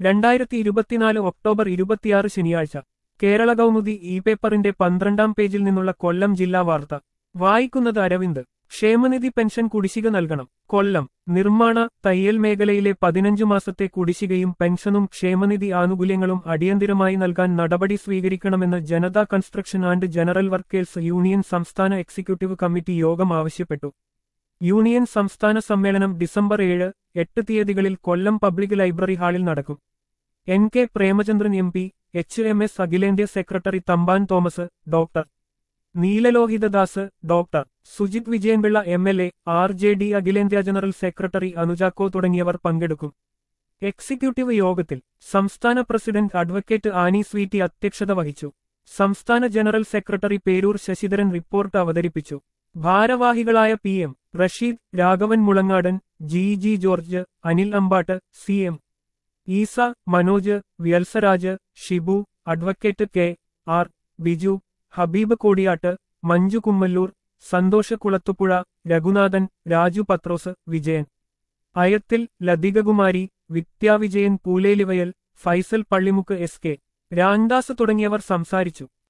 രണ്ടായിരത്തി ഇരുപത്തിനാല് ഒക്ടോബർ ഇരുപത്തിയാറ് ശനിയാഴ്ച കേരള കൗമുദി ഇ പേപ്പറിന്റെ പന്ത്രണ്ടാം പേജിൽ നിന്നുള്ള കൊല്ലം ജില്ലാ വാർത്ത വായിക്കുന്നത് അരവിന്ദ് ക്ഷേമനിധി പെൻഷൻ കുടിശ്ശിക നൽകണം കൊല്ലം നിർമ്മാണ തയ്യൽ മേഖലയിലെ പതിനഞ്ചു മാസത്തെ കുടിശ്ശികയും പെൻഷനും ക്ഷേമനിധി ആനുകൂല്യങ്ങളും അടിയന്തിരമായി നൽകാൻ നടപടി സ്വീകരിക്കണമെന്ന് Janata construction and general workers union സംസ്ഥാന എക്സിക്യൂട്ടീവ് കമ്മിറ്റി യോഗം ആവശ്യപ്പെട്ടു യൂണിയൻ സംസ്ഥാന സമ്മേളനം ഡിസംബർ ഏഴ് എട്ട് തീയതികളിൽ കൊല്ലം പബ്ലിക് ലൈബ്രറി ഹാളിൽ നടക്കും N K Premachandran M P H M S അഖിലേന്ത്യാ secretary Thampan Thomas doctor Neelalohithadas doctor Sujith Vijayanpillai M L A R J D അഖിലേന്ത്യാ ജനറൽ സെക്രട്ടറി അനുജാക്കോ തുടങ്ങിയവർ പങ്കെടുക്കും എക്സിക്യൂട്ടീവ് യോഗത്തിൽ സംസ്ഥാന പ്രസിഡന്റ് അഡ്വക്കേറ്റ് ആനി സ്വീറ്റി അധ്യക്ഷത വഹിച്ചു സംസ്ഥാന general secretary Peroor Sasidharan report അവതരിപ്പിച്ചു ഭാരവാഹികളായ P M Rasheed Raghavan Mulangadan G G George Anil Ambattu C M Esa Manoj Vyathsaraj Shibu advocate K R Biju Habeeb Kodiyattu Manju Kummallur Santhosh Kulathupuzha Raghunathan Raju Pathrose Vijayan Ayathil Lathikakumari Vidyavijayan Poolelivayal Faisal Pallimukku S K Ramdas തുടങ്ങിയവർ സംസാരിച്ചു